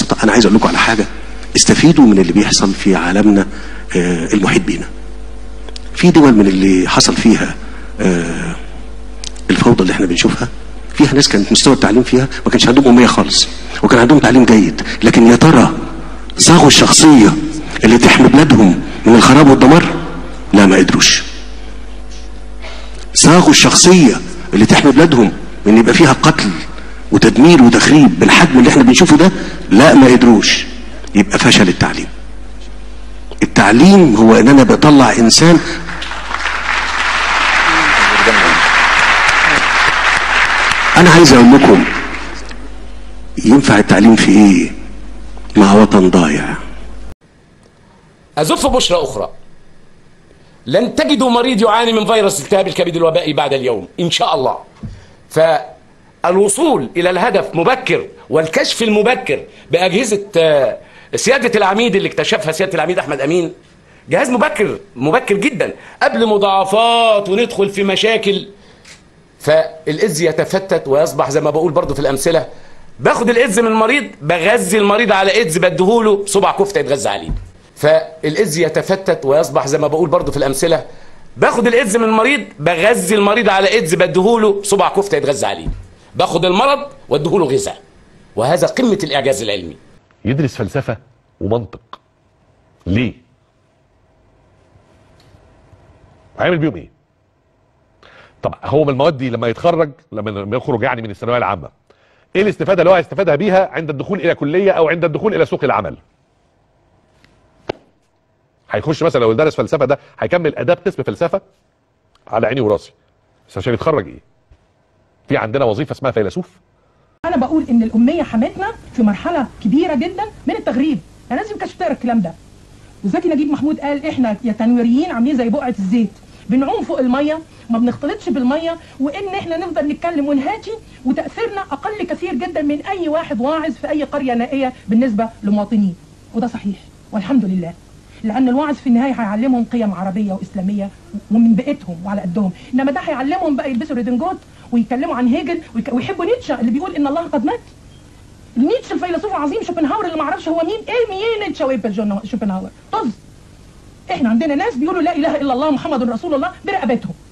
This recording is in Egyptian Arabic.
ببساطه انا عايز اقول لكم على حاجه استفيدوا من اللي بيحصل في عالمنا آه، المحيط بينا في دول من اللي حصل فيها آه، الفوضى اللي احنا بنشوفها فيها ناس كانت مستوى التعليم فيها ما كانش عندهم اميه خالص وكان عندهم تعليم جيد لكن يا ترى صاغوا الشخصيه اللي تحمي بلادهم من الخراب والدمار لا ما قدروش صاغوا الشخصيه اللي تحمي بلادهم من يبقى فيها قتل وتدمير وتخريب بالحجم اللي احنا بنشوفه ده لا ما قدروش يبقى فشل التعليم التعليم هو ان انا بطلع انسان انا عايز اقول لكم ينفع التعليم في ايه مع وطن ضايع أزف بشرى أخرى لن تجدوا مريض يعاني من فيروس التهاب الكبد الوبائي بعد اليوم إن شاء الله فالوصول إلى الهدف مبكر والكشف المبكر بأجهزة آه، سيادة العميد اللي اكتشفها سيادة العميد أحمد أمين جهاز مبكر مبكر جدا قبل مضاعفات وندخل في مشاكل فالإز يتفتت ويصبح زي ما بقول برضو في الأمثلة باخد الإز من المريض بغذي المريض على إز بديهوله صبع كفتة يتغذى عليه فالإز يتفتت ويصبح زي ما بقول برضو في الأمثلة باخد الإز من المريض بغذي المريض على إز بديهوله صبع كفتة يتغذى عليه باخد المرض واديهوله غذاء وهذا قمة الإعجاز العلمي يدرس فلسفه ومنطق ليه؟ هيعمل بيهم ايه؟ طب هو من المواد دي لما يتخرج لما لما يخرج يعني من الثانويه العامه ايه الاستفاده اللي هو هيستفادها بيها عند الدخول الى كليه او عند الدخول الى سوق العمل؟ هيخش مثلا لو درس فلسفه ده هيكمل اداب قسم فلسفه على عيني وراسي بس عشان يتخرج ايه؟ في عندنا وظيفه اسمها فيلسوف انا بقول ان الاميه حماتنا في مرحله كبيره جدا من التغريب انا لازم كانش تقرا الكلام ده وزكي نجيب محمود قال احنا يا تنويريين عاملين زي بقعه الزيت بنعوم فوق الميه ما بنختلطش بالميه وان احنا نفضل نتكلم ونهاجي وتاثيرنا اقل كثير جدا من اي واحد واعظ في اي قريه نائيه بالنسبه لمواطنيه وده صحيح والحمد لله لان الواعظ في النهايه هيعلمهم قيم عربيه واسلاميه ومن بيئتهم وعلى قدهم انما ده هيعلمهم بقى يلبسوا ريدنجوت ويتكلموا عن هيجل ويك- ويحبوا نيتشه اللي بيقول ان الله قد مات نيتشه الفيلسوف العظيم شوبنهاور اللي ما اعرفش هو مين ايه مين نيتشه ويبل جون- شوبنهاور طز احنا عندنا ناس بيقولوا لا اله الا الله محمد رسول الله برقبتهم